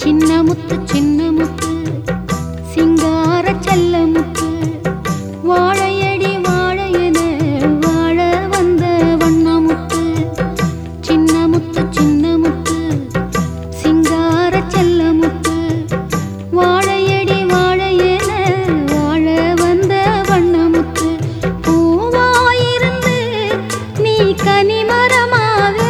சின்ன முத்து சின்ன முத்து சிங்கார செல்ல முத்து வாழையடி வாழையென வாழ வந்த வண்ணமுத்து சின்ன முத்து சின்ன முத்து சிங்கார செல்ல முத்து வாழையடி வாழையென வாழ வந்த வண்ணமுத்து பூவாயிருந்து நீ கனிமரமாவே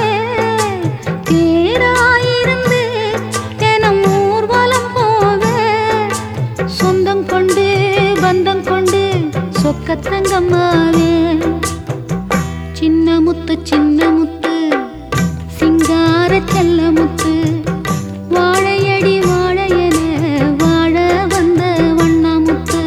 தேராயிருந்து தினம் ஊர்வலம் போவே சொந்தம் கொண்டு பந்தம் கொண்டு சொக்கத்தங்கம்மாவே சின்ன முத்து சின்ன முத்து சிங்கார செல்ல முத்து வாழையடி வாழையென வாழ வந்த வண்ணமுத்து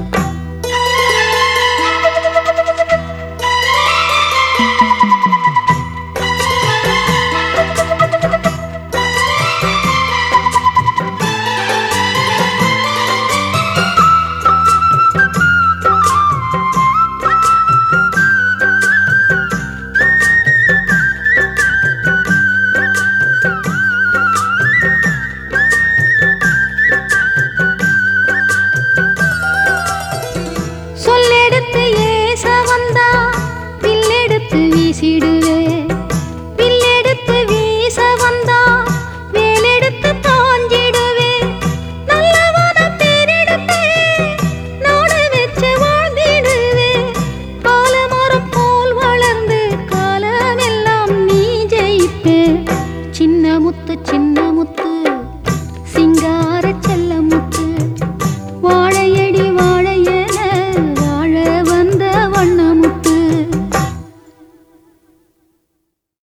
சொல்லெடுத்து ஏச வந்தா வில்லெடுத்து வீசிடுவே வில்லெடுத்து வீச வந்தா வேலெடுத்து தாஞ்சிடுவே நல்லவன பேரெடுப்பே நாடு வச்சு வாழ்ந்திடுவே காலமரம் போல் வளர்ந்து காலமெல்லாம் நீ ஜெயிப்பே சின்ன முத்து